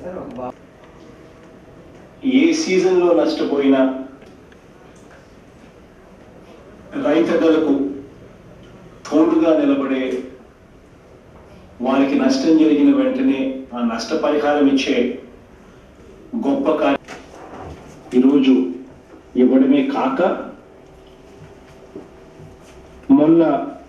Sir ఒక బా ఏ సీజన్లో నష్టపోయినా రైతన్నలకు తోడుగా నిలబడే వారికి నష్టం జరిగిన వెంటనే ఆ నష్టపరిహారం ఇచ్చే గొప్ప కార్య ఈరోజు ఇవ్వడమే కాక మొన్న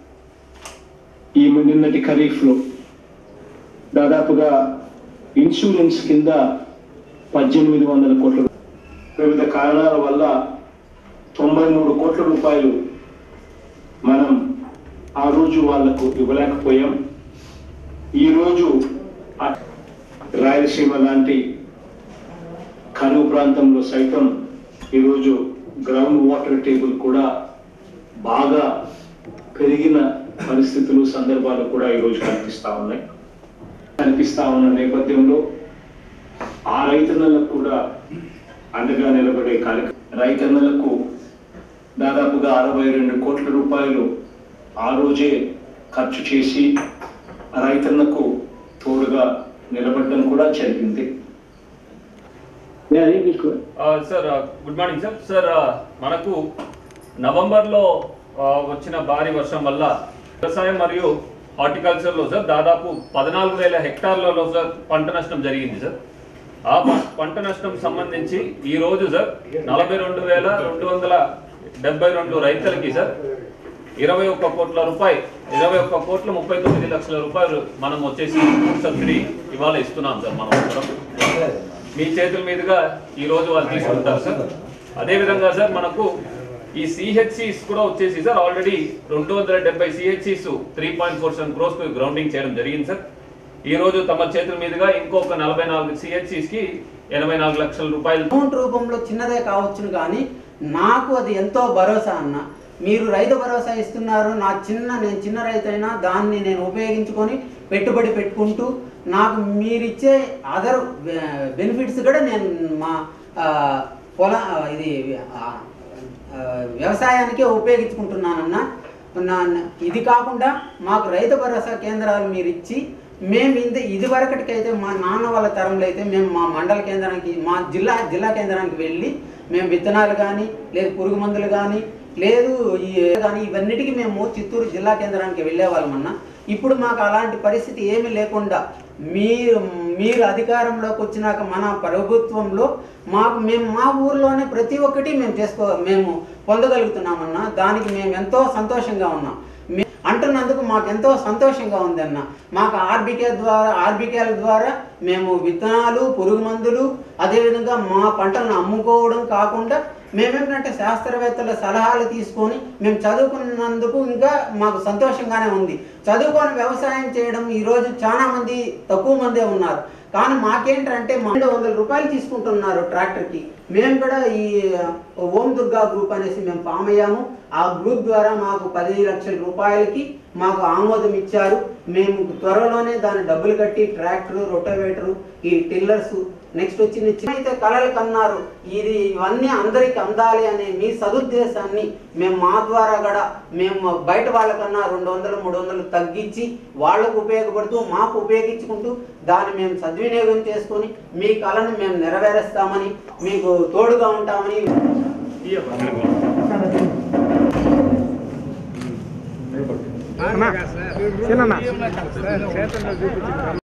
ఈ నిన్నటి ఖరీఫ్లో దాదాపుగా ఇన్సూరెన్స్ కింద పద్దెనిమిది వందల కోట్ల వివిధ కారణాల వల్ల తొంభై మూడు కోట్ల రూపాయలు మనం ఆ రోజు వాళ్లకు ఇవ్వలేకపోయాం ఈరోజు ఆ- రాయలసీమ లాంటి కరువు ప్రాంతంలో సైతం ఈరోజు గ్రౌండ్ వాటర్ టేబుల్ కూడా బాగా పెరిగిన పరిస్థితులు సందర్భాలు కూడా ఈరోజు కనిపిస్తా ఉన్నాయి కనిపిస్తా ఉన్న నేపథ్యంలో ఆ రైతన్నలకు కూడా అండగా నిలబడే కార్యక్రమం రైతన్నలకు దాదాపుగా అరవై రెండు కోట్ల రూపాయలు ఆ రోజే ఖర్చు చేసి ఆ రైతన్నకు తోడుగా నిలబడడం కూడా జరిగింది sir good morning sir sir మనకు నవంబర్లో ఆ, వచ్చిన భారీ వర్షం వల్ల వ్యవసాయం మరియు హార్టికల్చర్లో సార్ దాదాపు పద్నాలుగు వేల హెక్టార్లలో సార్ పంట నష్టం జరిగింది సార్ ఆ ప- పంట నష్టం సంబంధించి ఈ రోజు సార్ నలభై రెండు వేల రెండు వందల డెబ్బై రెండు రైతులకి సార్ ఇరవై ఒక్క కోట్ల రూపాయి ఇరవై ఒక్క కోట్ల ముప్పై తొమ్మిది లక్షల రూపాయలు మనం వచ్చేసి సబ్సిడీ ఇవాళ ఇస్తున్నాం సార్ మనం అందరం. మీ చేతుల మీదుగా ఈ రోజు వాళ్ళు తీసుకుంటారు సార్ అదే విధంగా సార్ మనకు ఈ సిహెచ్సిస్ కూడా వచ్చేసి సార్ ఆల్రెడీ రెండు వందల డెబ్బై సిహెచ్సిస్ three point four seven crores grounding చేయడం జరిగింది సార్ ఈ రోజు తమ చేతుల మీదుగా ఇంకొక నలభై నాలుగు సిహెచ్సిస్ కి ఎనభై నాలుగు లక్షల రూపాయలు అమౌంట్ రూపంలో చిన్నదే కావచ్చును కానీ నాకు అది ఎంతో భరోసా అన్న మీరు రైతు భరోసా ఇస్తున్నారు నా చిన్న నేను చిన్న రైతైనా దాన్ని నేను ఉపయోగించుకొని పెట్టుబడి పెట్టుకుంటూ నాకు మీరిచ్చే అదర్ బెనిఫిట్స్ కూడా నేను మా ఆ, పొల ఆ, ఇది ఆ, ఆ, వ్యవసాయానికే ఉపయోగించుకుంటున్నానన్న నా- ఇది కాకుండా మాకు రైతు భరోసా కేంద్రాలు మీరు ఇచ్చి మేము ఇంత ఇది వరకటికైతే మా నాన్న వాళ్ళ తరంలో అయితే మేము మా మండల కేంద్రానికి మా జిల్లా జిల్లా కేంద్రానికి వెళ్ళి మేము విత్తనాలు కానీ లేదు పురుగు మందులు కానీ లేదు ఈ కానీ ఇవన్నిటికీ మేము చిత్తూరు జిల్లా కేంద్రానికి వెళ్ళేవాళ్ళమన్నా ఇప్పుడు మాకు అలాంటి పరిస్థితి ఏమీ లేకుండా మీరు మీరు అధికారంలోకి వచ్చినాక మన ప్రభుత్వంలో మాకు మేము మా ఊర్లోనే ప్రతి ఒక్కటి మేము చేసుకో మేము పొందగలుగుతున్నామన్నా దానికి మేము ఎంతో సంతోషంగా ఉన్నాం మే- అంటున్నందుకు మాకు ఎంతో సంతోషంగా ఉంది అన్న మాకు ఆర్బికే ద్వారా ఆర్బికేల ద్వారా మేము విత్తనాలు పురుగు మందులు అదేవిధంగా మా పంటలను అమ్ముకోవడం కాకుండా మేమేంటంటే శాస్త్రవేత్తల సలహాలు తీసుకొని మేము చదువుకున్నందుకు ఇంకా మాకు సంతోషంగానే ఉంది చదువుకొని వ్యవసాయం చేయడం ఈరోజు చాలా మంది తక్కువ మందే ఉన్నారు కానీ మాకేంటంటే మా రెండు వందల రూపాయలు తీసుకుంటున్నారు ట్రాక్టర్కి మేము కూడా ఈ ఓం దుర్గా గ్రూప్ అనేసి మేము ఫామ్ అయ్యాము ఆ గ్రూప్ ద్వారా మాకు పది లక్షల రూపాయలకి మాకు ఆమోదం ఇచ్చారు మేము త్వరలోనే దాని డబ్బులు కట్టి ట్రాక్టర్ రొటోవేటరు ఈ టిల్లర్స్ నెక్స్ట్ వచ్చి చిన్న అయితే కళలు కన్నారు ఇది ఇవన్నీ అందరికి అందాలి అనే మీ సదుద్దేశాన్ని మేము మా ద్వారా కూడా మేము బయట వాళ్ళకన్నా రెండు వందలు మూడు వందలు తగ్గించి వాళ్ళకు ఉపయోగపడుతూ మాకు ఉపయోగించుకుంటూ దాన్ని మేము సద్వినియోగం చేసుకొని మీ కళను మేము నెరవేరుస్తామని మీకు తోడుగా ఉంటామని చిన్న